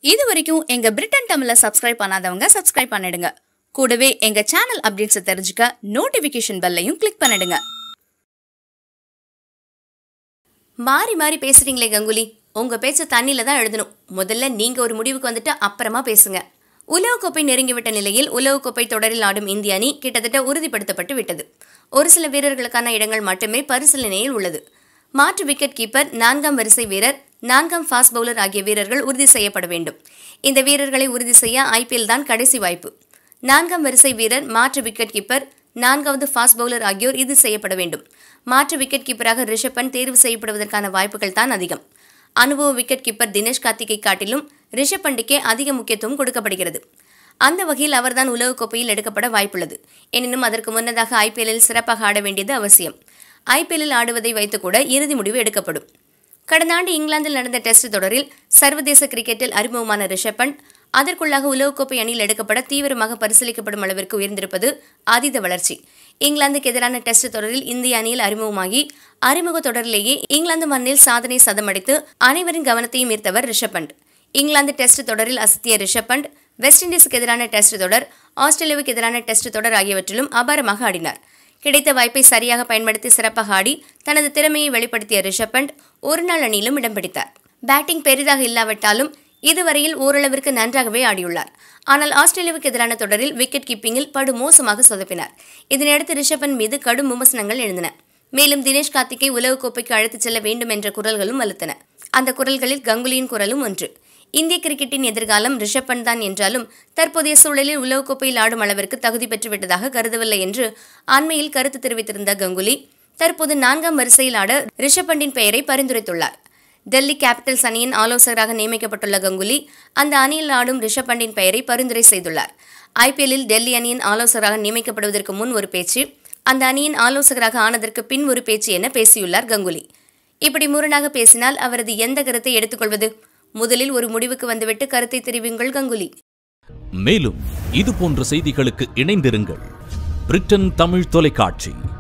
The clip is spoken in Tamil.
இது வரைக்கும் எங்க பிரிட்டன் தமிழ சப்ஸ்கிரைப் பண்ணாதவங்க சப்ஸ்கிரைப் பண்ணிடுங்க கூடவே எங்க சேனல் அப்டேட்ஸ் தெரிஞ்சுக்க நோட்டிபிகேஷன் பெல்லையும் கிளிக் பண்ணிடுங்க மாறி மாறி பேசுறீங்களே கங்குலி உங்க பேச்ச தண்ணியில தான் எழுதணும் முதல்ல நீங்க ஒரு முடிவுக்கு வந்துட்டு அப்புறமா பேசுங்க உலகக்கோப்பை நெருங்கிவிட்ட நிலையில் உலகக்கோப்பை தொடரில் ஆடும் இந்திய அணி கிட்டத்தட்ட உறுதிப்படுத்தப்பட்டு விட்டது ஒரு சில வீரர்களுக்கான இடங்கள் மட்டுமே பரிசீலனையில் உள்ளது மாற்று விக்கெட் கீப்பர் நான்காம் வரிசை வீரர் நான்காம் ஃபாஸ்ட் பவுலர் ஆகிய வீரர்கள் உறுதி செய்யப்பட வேண்டும் இந்த வீரர்களை உறுதி செய்ய ஐபிஎல் தான் கடைசி வாய்ப்பு நான்காம் வரிசை வீரர் மாற்று விக்கெட் கீப்பர் நான்காவது ஃபாஸ்ட் பவுலர் ஆகியோர் இது செய்யப்பட வேண்டும் மாற்று விக்கெட் கீப்பராக ரிஷப் பண்ட் தேர்வு செய்யப்படுவதற்கான வாய்ப்புகள் தான் அதிகம் அனுபவ விக்கெட் கீப்பர் தினேஷ் கார்த்திகை காட்டிலும் ரிஷப் பண்டுக்கே அதிக முக்கியத்துவம் கொடுக்கப்படுகிறது அந்த வகையில் அவர்தான் உலகக்கோப்பையில் எடுக்கப்பட வாய்ப்புள்ளது எனினும் அதற்கு முன்னதாக ஐபிஎல்லில் சிறப்பாக ஆட வேண்டியது அவசியம் ஐபிஎல்லில் ஆடுவதை வைத்து கூட இறுதி முடிவு எடுக்கப்படும் கடந்த ஆண்டு இங்கிலாந்தில் நடந்த டெஸ்ட் தொடரில் சர்வதேச கிரிக்கெட்டில் அறிமுகமான ரிஷப் பண்ட் அதற்குள்ளாக உலகக்கோப்பை அணியில் எடுக்கப்பட தீவிரமாக பரிசீலிக்கப்படும் அளவிற்கு உயர்ந்திருப்பது அதீத வளர்ச்சி இங்கிலாந்துக்கு எதிரான டெஸ்ட் தொடரில் இந்திய அணியில் அறிமுகமாகி அறிமுக தொடரிலேயே இங்கிலாந்து மண்ணில் சாதனை சதமடித்து அனைவரின் கவனத்தையும் ஈர்த்தவர் ரிஷப் பண்ட் இங்கிலாந்து டெஸ்ட் தொடரில் அசத்திய ரிஷப் பண்ட் வெஸ்ட் இண்டீஸுக்கு எதிரான டெஸ்ட் தொடர் ஆஸ்திரேலியாவுக்கு எதிரான டெஸ்ட் தொடர் ஆகியவற்றிலும் அபாரமாக ஆடினார் கிடைத்த வாய்ப்பை சரியாக பயன்படுத்தி சிறப்பாக ஆடி தனது திறமையை வெளிப்படுத்திய ரிஷப் பண்ட் ஒரு நாள் அணியிலும் இடம் பிடித்தார் பேட்டிங் பெரிதாக இல்லாவிட்டாலும் இதுவரையில் ஓரளவிற்கு நன்றாகவே ஆடியுள்ளார் ஆனால் ஆஸ்திரேலியாவுக்கு எதிரான தொடரில் விக்கெட் கீப்பிங்கில் படு மோசமாக சொதப்பினார் இதனையடுத்து ரிஷப் பண்ட் மீது கடும் விமர்சனங்கள் எழுந்தன மேலும் தினேஷ் கார்த்திகை உலகக்கோப்பைக்கு அழைத்துச் செல்ல வேண்டும் என்ற குரல்களும் வலுத்தன அந்த குரல்களில் கங்குலியின் குரலும் ஒன்று இந்திய கிரிக்கெட்டின் எதிர்காலம் ரிஷப் பண்ட் தான் என்றாலும் தற்போதைய சூழலில் உலகக்கோப்பையில் ஆடும் அளவிற்கு தகுதி பெற்றுவிட்டதாக கருதவில்லை என்று அண்மையில் கருத்து தெரிவித்திருந்த கங்குலி தற்போது நான்காம் வரிசையில் ஆட ரிஷப் பண்டின் பெயரை பரிந்துரைத்துள்ளார் டெல்லி கேபிட்டல்ஸ் அணியின் ஆலோசகராக நியமிக்கப்பட்டுள்ள கங்குலி அந்த அணியில் ஆடும் ரிஷப் பண்டின் பெயரை பரிந்துரை செய்துள்ளார் ஐபிஎல்லில் டெல்லி அணியின் ஆலோசகராக நியமிக்கப்படுவதற்கு முன் ஒரு பேச்சு அந்த அணியின் ஆலோசகராக ஆனதற்கு பின் ஒரு பேச்சு என பேசியுள்ளார் கங்குலி இப்படி முரணாக பேசினால் அவரது எந்த கருத்தை எடுத்துக்கொள்வது முதலில் ஒரு முடிவுக்கு வந்துவிட்டு கருத்தை தெரிவியுங்கள் கங்குலி மேலும் இது போன்ற செய்திகளுக்கு இணைந்திருங்கள் பிரிட்டன் தமிழ் தொலைக்காட்சி